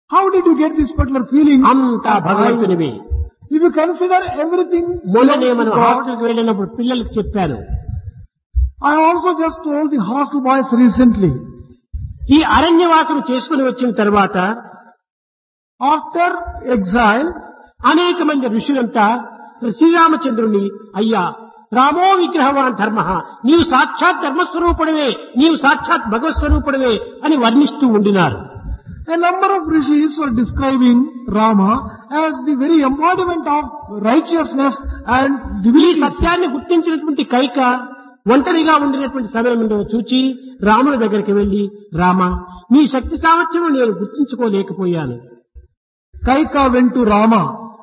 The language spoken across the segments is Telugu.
How did you get this particular feeling? అంతా భగవంతునివే If you consider everything మొన్ననే belongs మనం to God, హాస్టల్కి వెళ్ళినప్పుడు పిల్లలకు చెప్పాను I also just told the hostel boys recently, ఈ అరణ్యవాసం చేసుకుని వచ్చిన తర్వాత after exile, అనేక మంది ఋషులంతా శ్రీరామచంద్రుని అయ్యా రామో విగ్రహవాన్ ధర్మ నీవు సాక్షాత్ ధర్మస్వరూపుడవే నీవు సాక్షాత్ భగవత్ స్వరూపుడవే అని వర్ణిస్తూ ఉండినారు a number of rishis were describing Rama as the very embodiment of righteousness and ఈ divinity. సత్యాన్ని గుర్తించినటువంటి కైక ఒంటరిగా ఉండినటువంటి సమయంలో చూచి రాముని దగ్గరికి వెళ్లి రామ నీ శక్తి సామర్థ్యం నేను గుర్తించుకోలేకపోయాను Kaika went to Rama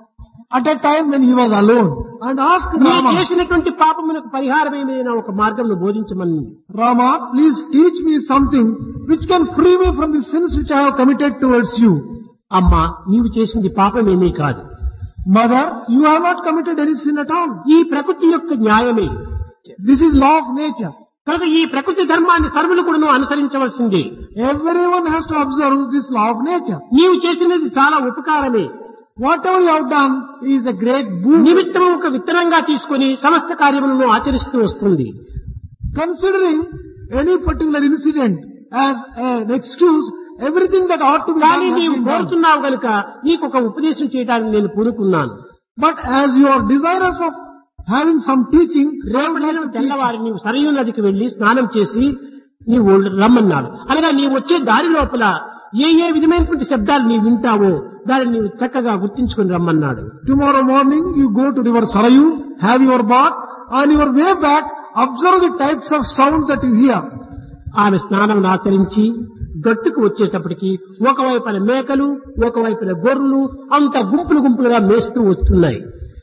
at a time when he was alone and asked నీ Rama, చేసినటువంటి పాపమునకు పరిహారం ఏమైనా ఒక మార్గం బోధించమని Rama, please teach me something which can free me from the sins which I have committed towards you. అమ్మా నీవు చేసింది పాపమేమీ కాదు Mother, you have not committed any sin at all. ఈ ప్రకృతి యొక్క న్యాయమే This is law of nature. కనుక ఈ ప్రకృతి ధర్మాన్ని సర్వులు కూడా అనుసరించవలసింది Everyone has to observe this law of nature. నీవు చేసినది చాలా ఉపకారమే Whatever you have done is a great boon. నిమిత్తం ఒక విత్తనంగా తీసుకొని సమస్త కార్యములను ఆచరిస్తూ వస్తుంది Considering any particular incident as an excuse, everything that ought to be కానీ done has నీవు been done. కోరుతున్నావు గనుక నీకు ఒక ఉపదేశం చేయడానికి నేను పూనుకున్నాను But as you are desirous of having some teaching, రేపు నేను తెల్లవారి నీవు సరయు నదికి వెళ్లి స్నానం చేసి నీవు రమ్మన్నాడు అనగా నీవు వచ్చే దారి లోపల ఏ ఏ విధమైనటువంటి శబ్దాలు నీవు వింటావో దాన్ని నీవు చక్కగా గుర్తించుకొని రమ్మన్నాడు tomorrow morning you go to river Sarayu, have your bath, on your way back, observe the types of sounds that you hear. ఆమె స్నానం ఆచరించి గట్టుకు వచ్చేటప్పటికి ఒకవైపున మేకలు ఒకవైపున గొర్రెలు అంత గుంపులు గుంపులుగా మేస్తూ వస్తున్నాయి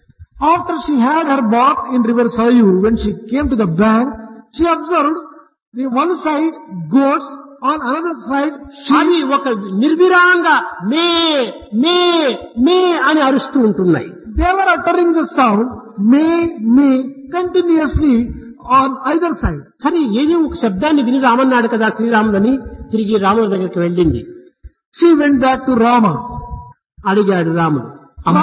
After she had her bath in river Sarayu, when she came to the bank, she observed the one side goats, on another side sheep. అవి ఒక నిర్విరాంగా మే మే మే అని అరుస్తూ ఉంటున్నాయి They were uttering the sound, may, may, continuously on either side. సరే ఏదో ఒక శబ్దాన్ని విని రామన్నాడు కదా శ్రీరాములని తిరిగి రాముడి దగ్గరికి వెళ్ళింది She went back to Rama. అడిగాడు రాముడు అమ్మా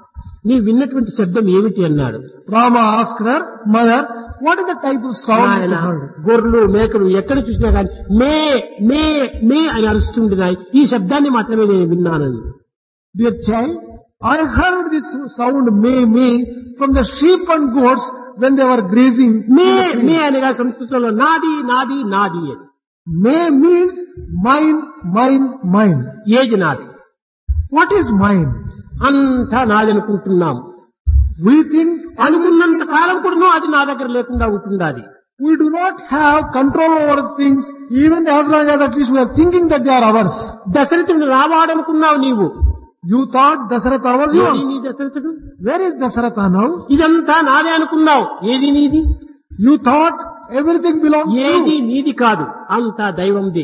నీ విన్నటువంటి శబ్దం ఏమిటి అన్నాడు Rama asked her, Mother, what is the type of sound that ఆయన you heard? గొర్రెలు మేకలు ఎక్కడ చూసినా కానీ మే మే మే అని అరుస్తుంటున్నాయి ఈ శబ్దాన్ని మాత్రమే నేను విన్నానని Dear child, I heard this sound may, may from the sheep and goats when they were grazing. in May the field. మే అనగా సంస్కృతంలో నాది నాది నాది అని May means mine, mine, mine. ఏది నాది What is mine? అంతా నాది అనుకుంటున్నాం We think అనుకున్నంత కాలం కూడా అది నా దగ్గర లేకుండా ఉంటుండాలి we do not have control over things even as long as at least we are thinking that they are ours. దశరథుడు రావాడనుకున్నావు నీవు You thought Dasaratha was ఏది నీ yours. దశరథుడు Where is Dasaratha now? ఇదంతా నాదే అనుకున్నావు ఏది నీది You thought everything belongs to ఏది you. నీది కాదు అంతా దైవంది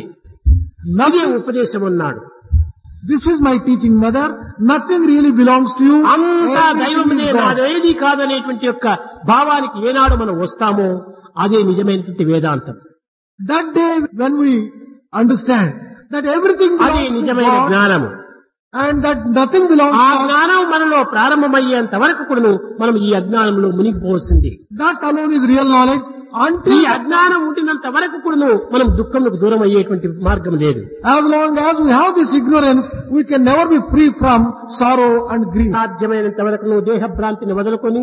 అదే ఉపదేశం అన్నాడు This is my teaching, mother. Nothing really belongs to you. అంతా Everything దైవముదే is God. నాదేది కాదనేటువంటి యొక్క భావానికి ఏనాడు మనం వస్తామో అదే నిజమైనటువంటి వేదాంతం That day when we understand that everything అదే belongs to నిజమైన God జ్ఞానము and that nothing belongs ఆ to us, జ్ఞానం మనలో ప్రారంభమయ్యేంత వరకు కూడాను మనం ఈ అజ్ఞానంలో మునిగిపోవలసింది that alone is real knowledge. ఈ Until అజ్ఞానం ఉండినంత వరకు కూడాను మనం దుఃఖంకు దూరం అయ్యేటువంటి మార్గం లేదు as long as we have this ignorance, we can never be free from sorrow and grief. సాధ్యమైనంత వరకు నువ్వు దేహభ్రాంతిని వదులుకొని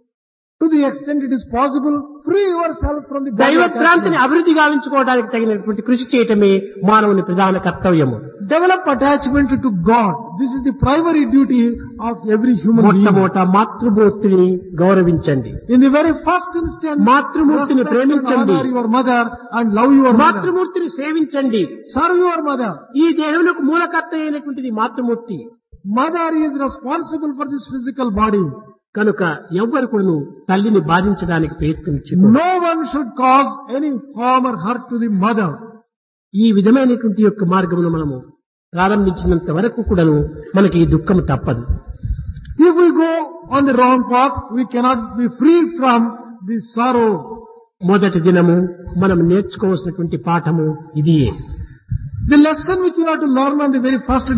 To the extent it is possible, free yourself from the body దైవభ్రాంతిని attachment. అభివృద్ధి గావించుకోవడానికి తగినటువంటి కృషి చేయటమే మానవుని ప్రధాన కర్తవ్యము Develop attachment to God. This is the primary duty of every human being. మొట్టమొదట మాతృమూర్తిని గౌరవించండి In the very first instance, మాతృమూర్తిని respect and ప్రేమించండి. honor your mother and love your mother. మాతృమూర్తిని సేవించండి Serve your mother. ఈ దేహములకు మూలకర్త అయినటువంటిది మాతృమూర్తి Mother is responsible for this physical body. కనుక ఎవ్వరు కూడాను తల్లిని బాధించడానికి ప్రయత్నించు No one should cause any harm or hurt to the mother. ఈ విధమైనటువంటి యొక్క మార్గమును మనము ప్రారంభించినంత వరకు కూడాను మనకి ఈ దుఃఖం తప్పదు If we go on the wrong path, we cannot be free from the sorrow. మొదటి దినము మనం నేర్చుకోవాల్సినటువంటి పాఠము ఇదియే The lesson which you have to learn on the very first